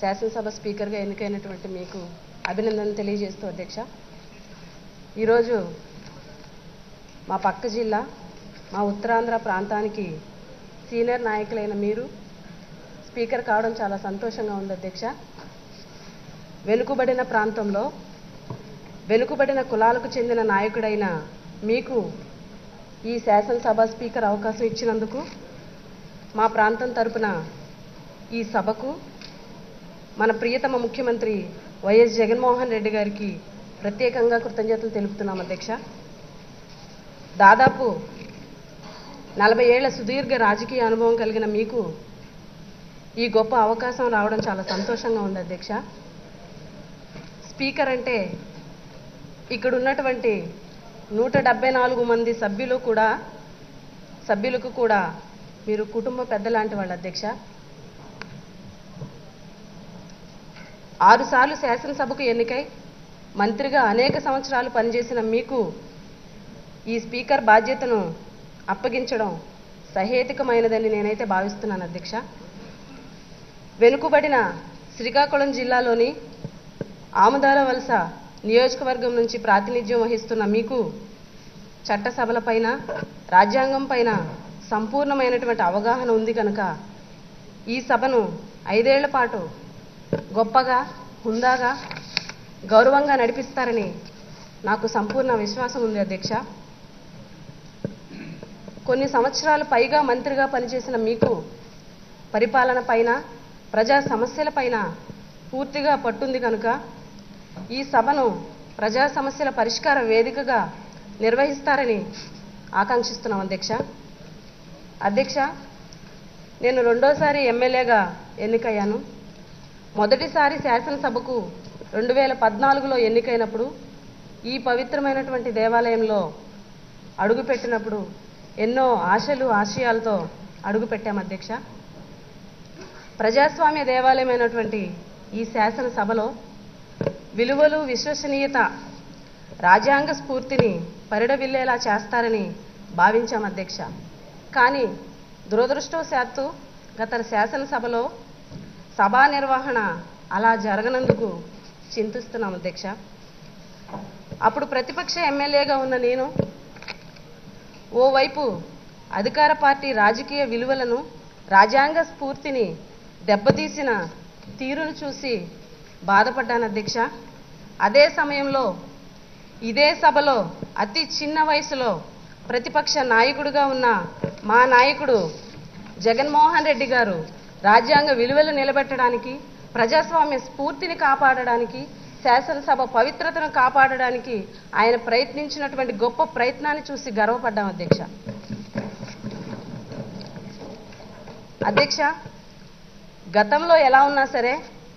శాసనసభ స్పీకర్గా ఎన్నికైనటువంటి మీకు అభినందనలు తెలియజేస్తూ అధ్యక్ష ఈరోజు మా పక్క జిల్లా మా ఉత్తరాంధ్ర ప్రాంతానికి సీనియర్ నాయకులైన మీరు స్పీకర్ కావడం చాలా సంతోషంగా ఉంది అధ్యక్ష వెనుకబడిన ప్రాంతంలో వెనుకబడిన కులాలకు చెందిన నాయకుడైన మీకు ఈ శాసనసభ స్పీకర్ అవకాశం ఇచ్చినందుకు మా ప్రాంతం తరపున ఈ సభకు మన ప్రియతమ ముఖ్యమంత్రి వైఎస్ జగన్మోహన్ రెడ్డి గారికి ప్రత్యేకంగా కృతజ్ఞతలు తెలుపుతున్నాం అధ్యక్ష దాదాపు నలభై ఏళ్ల సుదీర్ఘ రాజకీయ అనుభవం కలిగిన మీకు ఈ గొప్ప అవకాశం రావడం చాలా సంతోషంగా ఉంది అధ్యక్ష స్పీకర్ అంటే ఇక్కడ ఉన్నటువంటి నూట డెబ్బై నాలుగు మంది సభ్యులు కూడా సభ్యులకు కూడా మీరు కుటుంబ పెద్దలాంటి వాళ్ళు అధ్యక్ష ఆరుసార్లు శాసనసభకు ఎన్నికై మంత్రిగా అనేక సంవత్సరాలు పనిచేసిన మీకు ఈ స్పీకర్ బాధ్యతను అప్పగించడం సహేతుకమైనదని నేనైతే భావిస్తున్నాను అధ్యక్ష వెనుకబడిన శ్రీకాకుళం జిల్లాలోని ఆముదాల వలస నియోజకవర్గం నుంచి ప్రాతినిధ్యం వహిస్తున్న మీకు చట్టసభలపైన రాజ్యాంగం పైన సంపూర్ణమైనటువంటి అవగాహన ఉంది కనుక ఈ సభను ఐదేళ్ల పాటు గొప్పగా హుందాగా గౌరవంగా నడిపిస్తారని నాకు సంపూర్ణ విశ్వాసం ఉంది అధ్యక్ష కొన్ని సంవత్సరాలు పైగా మంత్రిగా పనిచేసిన మీకు పరిపాలన పైన ప్రజా సమస్యలపైన పూర్తిగా పట్టుంది కనుక ఈ సభను ప్రజా సమస్యల పరిష్కార వేదికగా నిర్వహిస్తారని ఆకాంక్షిస్తున్నాం అధ్యక్ష అధ్యక్ష నేను రెండోసారి ఎమ్మెల్యేగా ఎన్నికయ్యాను మొదటిసారి శాసనసభకు రెండు వేల పద్నాలుగులో ఎన్నికైనప్పుడు ఈ పవిత్రమైనటువంటి దేవాలయంలో అడుగుపెట్టినప్పుడు ఎన్నో ఆశలు ఆశయాలతో అడుగుపెట్టాం అధ్యక్ష ప్రజాస్వామ్య దేవాలయమైనటువంటి ఈ శాసనసభలో విలువలు విశ్వసనీయత రాజ్యాంగ స్ఫూర్తిని పరిడవిల్లేలా చేస్తారని భావించాం అధ్యక్ష కానీ దురదృష్టవశాత్తు గత శాసనసభలో సభా నిర్వహణ అలా జరగనందుకు చింతిస్తున్నాం అధ్యక్ష అప్పుడు ప్రతిపక్ష ఎమ్మెల్యేగా ఉన్న నేను ఓవైపు అధికార పార్టీ రాజకీయ విలువలను రాజ్యాంగ స్ఫూర్తిని దెబ్బతీసిన తీరును చూసి బాధపడ్డాను అధ్యక్ష అదే సమయంలో ఇదే సభలో అతి చిన్న వయసులో ప్రతిపక్ష నాయకుడిగా ఉన్న మా నాయకుడు జగన్మోహన్ రెడ్డి గారు రాజ్యాంగ విలువలు నిలబెట్టడానికి ప్రజాస్వామ్య స్ఫూర్తిని కాపాడడానికి శాసనసభ పవిత్రతను కాపాడడానికి ఆయన ప్రయత్నించినటువంటి గొప్ప ప్రయత్నాన్ని చూసి గర్వపడ్డాం అధ్యక్ష అధ్యక్ష గతంలో ఎలా ఉన్నా సరే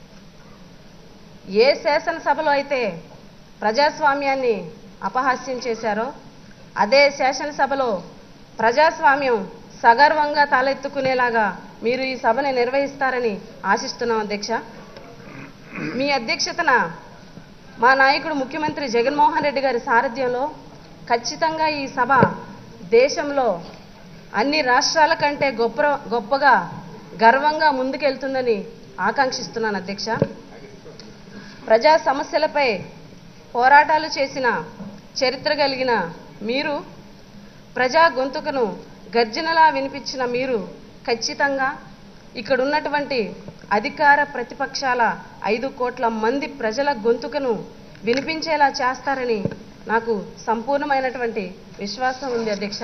ఏ శాసనసభలో అయితే ప్రజాస్వామ్యాన్ని అపహాస్యం చేశారో అదే శాసనసభలో ప్రజాస్వామ్యం సగర్వంగా తలెత్తుకునేలాగా మీరు ఈ సభని నిర్వహిస్తారని ఆశిస్తున్నాం అధ్యక్ష మీ అధ్యక్షతన మా నాయకుడు ముఖ్యమంత్రి జగన్మోహన్ రెడ్డి గారి సారథ్యంలో ఖచ్చితంగా ఈ సభ దేశంలో అన్ని రాష్ట్రాల కంటే గొప్ప గొప్పగా గర్వంగా ముందుకెళ్తుందని ఆకాంక్షిస్తున్నాను అధ్యక్ష ప్రజా సమస్యలపై పోరాటాలు చేసిన చరిత్ర కలిగిన మీరు ప్రజా గొంతుకను గర్జనలా వినిపించిన మీరు ఖచ్చితంగా ఇక్కడ ఉన్నటువంటి అధికార ప్రతిపక్షాల ఐదు కోట్ల మంది ప్రజల గొంతుకను వినిపించేలా చేస్తారని నాకు సంపూర్ణమైనటువంటి విశ్వాసం ఉంది అధ్యక్ష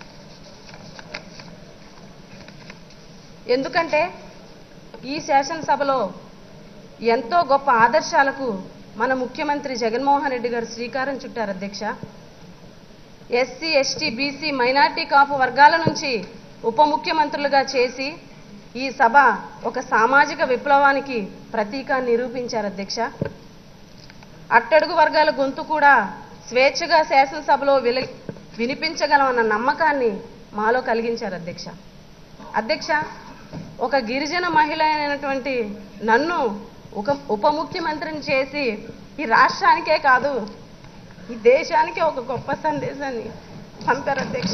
ఎందుకంటే ఈ శాసనసభలో ఎంతో గొప్ప ఆదర్శాలకు మన ముఖ్యమంత్రి జగన్మోహన్ రెడ్డి గారు శ్రీకారం చుట్టారు అధ్యక్ష SC ST BC minority Kapu వర్గాల నుంచి ఉప ముఖ్యమంత్రులుగా చేసి ఈ సభ ఒక సామాజిక విప్లవానికి ప్రతీక నిరూపించారు అధ్యక్ష అట్టడుగు వర్గాల గొంతు కూడా స్వేచ్ఛగా శాసనసభలో విల వినిపించగలమన్న నమ్మకాన్ని మాలో కలిగించారు అధ్యక్ష అధ్యక్ష ఒక గిరిజన మహిళ అయినటువంటి నన్ను ఒక ఉప ముఖ్యమంత్రిని చేసి ఈ రాష్ట్రానికే కాదు ఈ దేశానికే ఒక గొప్ప సందేశాన్ని పంపారు అధ్యక్ష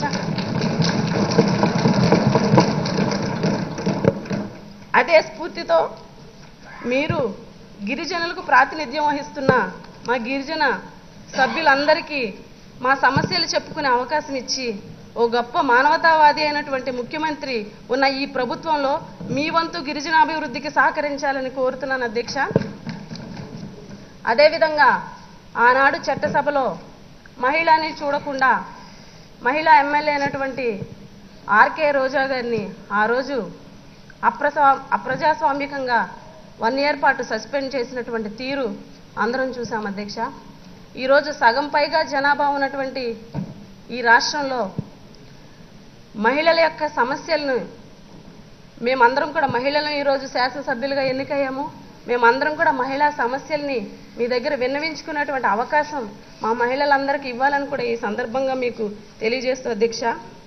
అదే స్ఫూర్తితో మీరు గిరిజనులకు ప్రాతినిధ్యం వహిస్తున్న మా గిరిజన సభ్యులందరికీ మా సమస్యలు చెప్పుకునే అవకాశం ఇచ్చి ఓ గొప్ప మానవతావాది అయినటువంటి ముఖ్యమంత్రి ఉన్న ఈ ప్రభుత్వంలో మీ వంతు గిరిజనాభివృద్ధికి సహకరించాలని కోరుతున్నాను అధ్యక్ష అదేవిధంగా ఆనాడు చట్టసభలో మహిళని చూడకుండా మహిళా ఎమ్మెల్యే అయినటువంటి ఆర్కే రోజా గారిని ఆ రోజు అప్రసా అప్రజాస్వామికంగా వన్ ఇయర్ పాటు సస్పెండ్ చేసినటువంటి తీరు అందరం చూసాం అధ్యక్ష ఈరోజు సగం పైగా జనాభా ఉన్నటువంటి ఈ రాష్ట్రంలో మహిళల యొక్క సమస్యలను మేమందరం కూడా మహిళలను ఈరోజు శాసనసభ్యులుగా ఎన్నికయ్యాము మేమందరం కూడా మహిళా సమస్యల్ని మీ దగ్గర విన్నవించుకునేటువంటి అవకాశం మా మహిళలందరికీ ఇవ్వాలని కూడా ఈ సందర్భంగా మీకు తెలియజేస్తూ అధ్యక్ష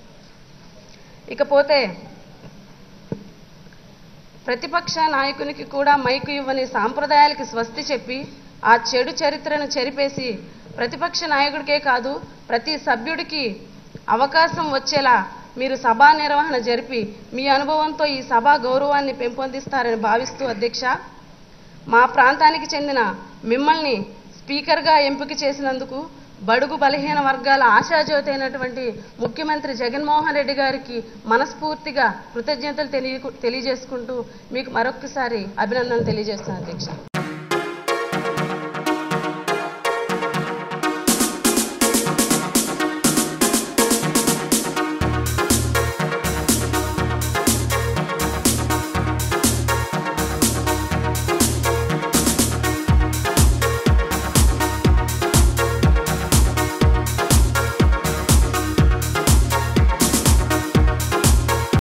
ఇకపోతే ప్రతిపక్ష నాయకునికి కూడా మైకు ఇవ్వని సాంప్రదాయాలకి స్వస్తి చెప్పి ఆ చెడు చరిత్రను చెరిపేసి ప్రతిపక్ష నాయకుడికే కాదు ప్రతి సభ్యుడికి అవకాశం వచ్చేలా మీరు సభా నిర్వహణ జరిపి మీ అనుభవంతో ఈ సభా గౌరవాన్ని పెంపొందిస్తారని భావిస్తూ అధ్యక్ష మా ప్రాంతానికి చెందిన మిమ్మల్ని స్పీకర్గా ఎంపిక చేసినందుకు బడుగు బలహీన వర్గాల ఆశాజ్యోతి అయినటువంటి ముఖ్యమంత్రి జగన్మోహన్ రెడ్డి గారికి మనస్ఫూర్తిగా కృతజ్ఞతలు తెలియ తెలియజేసుకుంటూ మీకు మరొకసారి అభినందనలు తెలియజేస్తున్నాను అధ్యక్ష